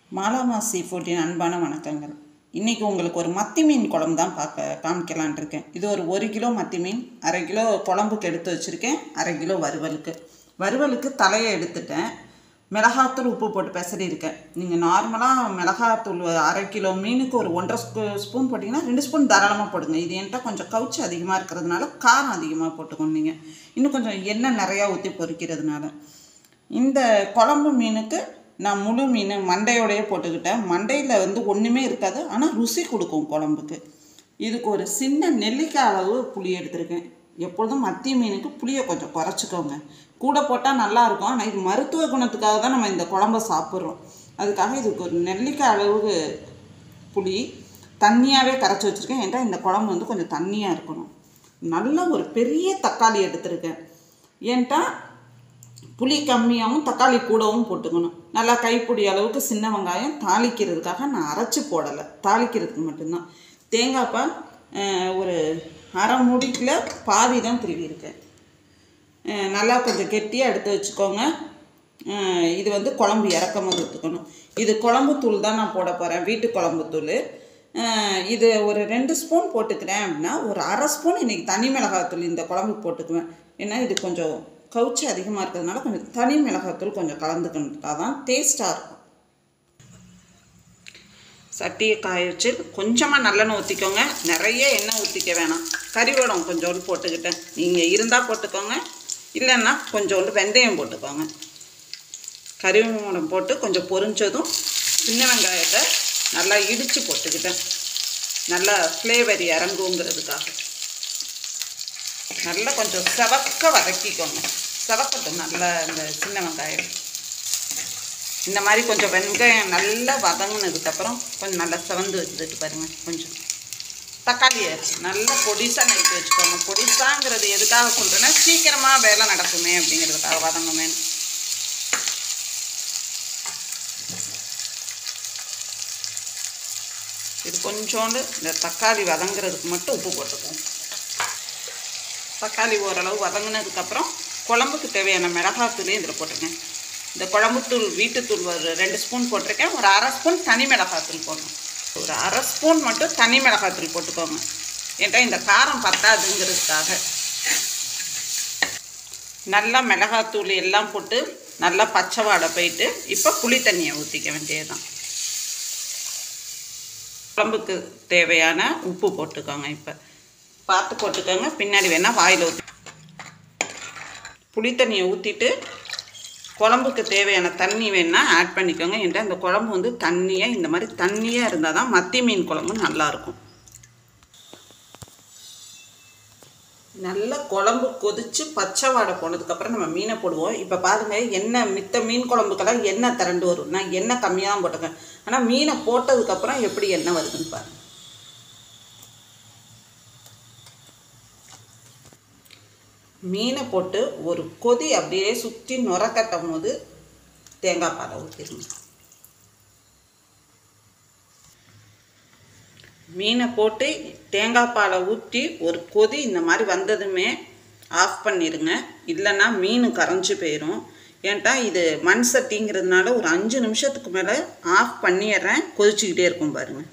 மாலாமா சீ ஃபுட்டின் அன்பான வணக்கங்கள் இன்றைக்கி உங்களுக்கு ஒரு மத்தி மீன் குழம்பு தான் பார்க்க காமிக்கலான் இருக்கேன் இது ஒரு ஒரு கிலோ மத்தி மீன் அரை கிலோ குழம்புக்கு எடுத்து வச்சுருக்கேன் அரை கிலோ வறுவலுக்கு வறுவலுக்கு தலையை எடுத்துட்டேன் மிளகாத்தூள் உப்பு போட்டு பெசரியிருக்கேன் நீங்கள் நார்மலாக மிளகாத்தூள் அரை கிலோ மீனுக்கு ஒரு ஒன்றரை ஸ்பூ ஸ்பூன் போட்டிங்கன்னா ரெண்டு ஸ்பூன் தாராளமாக போடுங்க இது என்கிட்ட கொஞ்சம் கவுச்சு அதிகமாக இருக்கிறதுனால காரம் அதிகமாக போட்டுக்கணும் நீங்கள் இன்னும் கொஞ்சம் எண்ணெய் நிறையா ஊற்றி பொரிக்கிறதுனால இந்த குழம்பு மீனுக்கு நான் முழு மீன் மண்டையோடையே போட்டுக்கிட்டேன் மண்டையில் வந்து ஒன்றுமே இருக்காது ஆனால் ருசி கொடுக்கும் குழம்புக்கு இதுக்கு ஒரு சின்ன நெல்லிக்காய் அளவு புளி எடுத்திருக்கேன் எப்பொழுதும் மத்தி மீனுக்கு புளியை கொஞ்சம் குறைச்சிக்கோங்க கூட போட்டால் நல்லாயிருக்கும் ஆனால் இது மருத்துவ குணத்துக்காக தான் நம்ம இந்த குழம்ப சாப்பிட்றோம் அதுக்காக இதுக்கு ஒரு நெல்லிக்காய் அளவுக்கு புளி தண்ணியாகவே கரைச்சி வச்சுருக்கேன் ஏன்டா இந்த குழம்பு வந்து கொஞ்சம் தண்ணியாக இருக்கணும் நல்ல ஒரு பெரிய தக்காளி எடுத்திருக்கேன் ஏன்ட்டா புளி கம்மியாகவும் தக்காளி கூடவும் போட்டுக்கணும் நல்லா கைப்பிடி அளவுக்கு சின்ன வெங்காயம் தாளிக்கிறதுக்காக நான் அரைச்சி போடலை தாளிக்கிறதுக்கு மட்டும்தான் தேங்காய் பால் அஹ், ஒரு அரை முடிக்கில் பாதி தான் திருவியிருக்கேன் அஹ், நல்லா கொஞ்சம் கெட்டியாக எடுத்து வச்சுக்கோங்க அஹ், இது வந்து குழம்பு இறக்கும் போது ஊற்றுக்கணும் இது குழம்பு தூள் தான் நான் போட போகிறேன் வீட்டு குழம்பு தூள் அஹ், இது ஒரு ரெண்டு ஸ்பூன் போட்டுக்கிறேன் அப்படின்னா ஒரு அரை ஸ்பூன் இன்றைக்கி தனி மிளகாத்தூள் இந்த குழம்புக்கு போட்டுக்குவேன் ஏன்னா இது கொஞ்சம் கவுச்சி அதிகமாக இருக்கிறதுனால கொஞ்சம் தனி மிளகாத்தூள் கொஞ்சம் கலந்துக்கிட்டா தான் டேஸ்ட்டாக இருக்கும் சட்டியை காய வச்சு கொஞ்சமாக நல்லெண்ணெய் ஊற்றிக்கோங்க நிறைய எண்ணெய் ஊற்றிக்க வேணாம் கறிவடம் கொஞ்சோண்டு போட்டுக்கிட்டேன் நீங்கள் இருந்தால் போட்டுக்கோங்க இல்லைன்னா கொஞ்சோண்டு வெந்தயம் போட்டுக்கோங்க கறிவடம் போட்டு கொஞ்சம் பொரிஞ்சதும் சின்ன வெங்காயத்தை நல்லா இடித்து போட்டுக்கிட்டேன் நல்லா ஃப்ளேவர் இறங்குங்கிறதுக்காக நல்லா கொஞ்சம் செவக்க வதக்கிக்கோங்க செவக்கட்டும் நல்லா இந்த சின்ன வெங்காயம் இந்த மாதிரி கொஞ்சம் வெங்காயம் நல்லா வதங்கினதுக்கப்புறம் கொஞ்சம் நல்லா செவந்து வச்சுட்டு பாருங்கள் கொஞ்சம் தக்காளியை நல்லா பொடிசாக நறுக்கி வச்சுக்கோங்க பொடிசாங்கிறது எதுக்காக சொல்கிறேன்னா சீக்கிரமாக வேலை நடக்குமே அப்படிங்கிறதுக்காக வதங்குமே இது கொஞ்சோண்டு இந்த தக்காளி வதங்குறதுக்கு மட்டும் உப்பு போட்டுக்குவோம் தக்காளி ஓரளவு வதங்கினதுக்கப்புறம் குழம்புக்கு தேவையான மிளகாத்தூளையும் இதில் போட்டிருக்கேன் இந்த குழம்புத்தூள் வீட்டுத்தூள் ஒரு ரெண்டு ஸ்பூன் போட்டிருக்கேன் ஒரு அரை ஸ்பூன் தனி மிளகாத்தூள் போடணும் ஒரு அரை ஸ்பூன் மட்டும் தனி மிளகாத்தூள் போட்டுக்கோங்க ஏன்டா இந்த காரம் பத்தாதுங்கிறதுக்காக நல்லா மிளகாத்தூள் எல்லாம் போட்டு நல்லா பச்சை வாடை போயிட்டு இப்போ புளி தண்ணியை ஊற்றிக்க வேண்டியதுதான் குழம்புக்கு தேவையான உப்பு போட்டுக்கோங்க இப்போ பார்த்து போட்டுக்கோங்க பின்னாடி வேணால் வாயில் ஊற்றி புளி தண்ணியை ஊற்றிட்டு குழம்புக்கு தேவையான தண்ணி வேணால் ஆட் பண்ணிக்கோங்க என்கிட்ட இந்த குழம்பு வந்து தண்ணியாக இந்த மாதிரி தண்ணியாக இருந்தால் தான் மத்தி மீன் குழம்பு நல்லாயிருக்கும் நல்ல குழம்பு கொதித்து பச்சை வாடை போனதுக்கப்புறம் நம்ம மீனை போடுவோம் இப்போ பாருங்கள் எண்ணெய் மித்த மீன் குழம்புக்கெல்லாம் எண்ணெய் திரண்டு வரும் நான் எண்ணெய் கம்மியாக தான் போட்டிருக்கேன் ஆனால் மீனை போட்டதுக்கப்புறம் எப்படி எண்ணெய் வருதுன்னு பாருங்கள் மீனை போட்டு ஒரு கொதி அப்படியே சுற்றி நுரக்கட்டும் போது தேங்காய் பாலை ஊற்றிடுங்க மீனை போட்டு தேங்காய் பாலை ஊற்றி ஒரு கொதி இந்த மாதிரி வந்ததுமே ஆஃப் பண்ணிடுங்க இல்லைன்னா மீன் கரைஞ்சி போயிடும் ஏன்ட்டா இது மண் சட்டிங்கிறதுனால ஒரு அஞ்சு நிமிஷத்துக்கு மேலே ஆஃப் பண்ணிடுறேன் கொதிச்சுக்கிட்டே இருக்கும் பாருங்கள்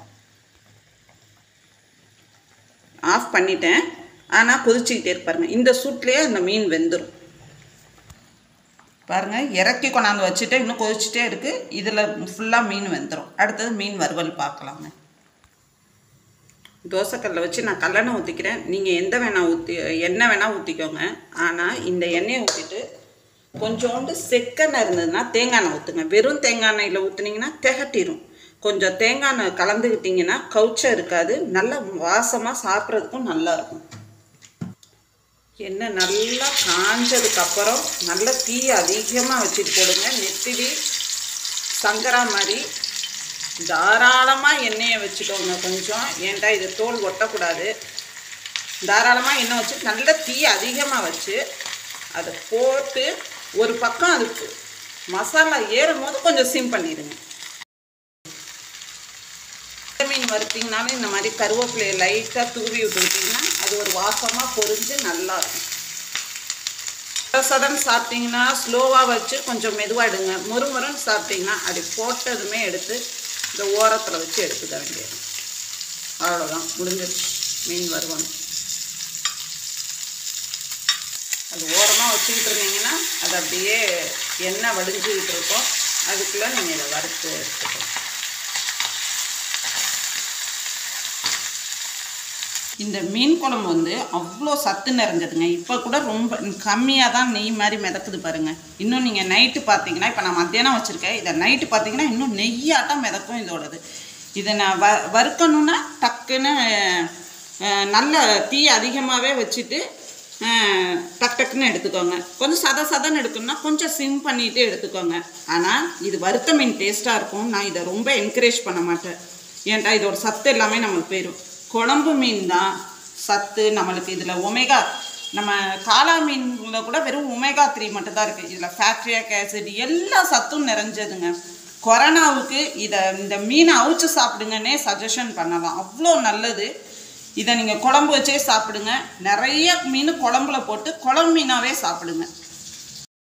ஆஃப் பண்ணிட்டேன் ஆனால் கொதிச்சுக்கிட்டே இருப்பாருங்க இந்த சூட்லேயே அந்த மீன் வெந்துடும் பாருங்கள் இறக்கி கொண்டாந்து வச்சுட்டு இன்னும் கொதிச்சுட்டே இருக்குது இதில் ஃபுல்லாக மீன் வெந்துடும் அடுத்தது மீன் வறுவல் பார்க்கலாங்க தோசைக்கல்ல வச்சு நான் கல்லெண்ணெய் ஊற்றிக்கிறேன் நீங்கள் எந்த வேணால் ஊற்றி எண்ணெய் வேணால் ஊற்றிக்கோங்க ஆனால் இந்த எண்ணெயை ஊற்றிட்டு கொஞ்சோண்டு செக்கெண்ணெய் இருந்ததுன்னா தேங்காய் எண்ணெய் ஊற்றுங்க வெறும் தேங்காய் எண்ணெயில் ஊற்றுனீங்கன்னா திகட்டிடும் கொஞ்சம் தேங்காய் எண்ணெய் கலந்துக்கிட்டிங்கன்னா கவுச்சம் இருக்காது நல்ல வாசமாக சாப்பிட்றதுக்கும் நல்லா இருக்கும் எண்ணெய் நல்லா காஞ்சதுக்கப்புறம் நல்ல தீ அதிகமாக வச்சுட்டு போடுங்க நெத்திலி சங்கரா மாதிரி தாராளமாக எண்ணெயை வச்சுக்கோங்க கொஞ்சம் ஏன்டா இது தோல் ஒட்டக்கூடாது தாராளமாக எண்ணெய் வச்சு நல்ல தீ அதிகமாக வச்சு அதை போட்டு ஒரு பக்கம் அதுக்கு மசாலா ஏறும் போது கொஞ்சம் சிம் பண்ணிடுங்க மீன் வறுத்தீங்கனாலும் இந்த மாதிரி கருவேப்பிலையை லைட்டாக தூவி விட்டுக்கிட்டிங்கன்னா அது ஒரு வாசமாக பொரிஞ்சு நல்லா இருக்கும் சதன் சாப்பிட்டீங்கன்னா ஸ்லோவாக வச்சு கொஞ்சம் மெதுவாக எடுங்க முறுமுறுன்னு சாப்பிட்டீங்கன்னா அது போட்டதுமே எடுத்து இந்த ஓரத்தில் வச்சு எடுத்துக்க வேண்டியது அவ்வளோதான் முடிஞ்சிருச்சு மீன் வறுவல் அது ஓரமாக வச்சுக்கிட்டு இருந்தீங்கன்னா அது அப்படியே எண்ணெய் வடிஞ்சுக்கிட்டு இருக்கும் அதுக்குள்ளே நீங்கள் இதை வறுத்து எடுத்துக்கணும் இந்த மீன் குழம்பு வந்து அவ்வளோ சத்து நிறைஞ்சதுங்க இப்போ கூட ரொம்ப கம்மியாக தான் நெய் மாதிரி மிதக்குது பாருங்கள் இன்னும் நீங்கள் நைட்டு பார்த்தீங்கன்னா இப்போ நான் மத்தியானம் வச்சுருக்கேன் இதை நைட்டு பார்த்தீங்கன்னா இன்னும் நெய்யாட்டம் மிதக்கும் இதோடது இதை நான் வ வறுக்கணுன்னா டக்குன்னு அஹ், நல்ல தீ அதிகமாகவே வச்சுட்டு அஹ், டக் டக்குன்னு எடுத்துக்கோங்க கொஞ்சம் சத சதன்னு எடுக்கணும்னா கொஞ்சம் சிம் பண்ணிட்டு எடுத்துக்கோங்க ஆனால் இது வறுத்த மீன் டேஸ்ட்டாக இருக்கும் நான் இதை ரொம்ப என்கரேஜ் பண்ண மாட்டேன் ஏன்டா இதோட சத்து எல்லாமே நம்மளுக்கு போயிடும் குழம்பு மீன் தான் சத்து நம்மளுக்கு இதில் ஒமேகா நம்ம காளா மீனில் கூட வெறும் ஒமேகா த்ரீ மட்டும் தான் இருக்குது இதில் ஃபேக்ட்ரியாக் ஆசிட் எல்லா சத்தும் நிறைஞ்சதுங்க கொரோனாவுக்கு இதை இந்த மீனை அவிச்சு சாப்பிடுங்கன்னே சஜஷன் பண்ணலாம் அவ்வளோ நல்லது இதை நீங்கள் குழம்பு வச்சே சாப்பிடுங்க நிறைய மீன் குழம்புல போட்டு குழம்பு மீனாகவே சாப்பிடுங்க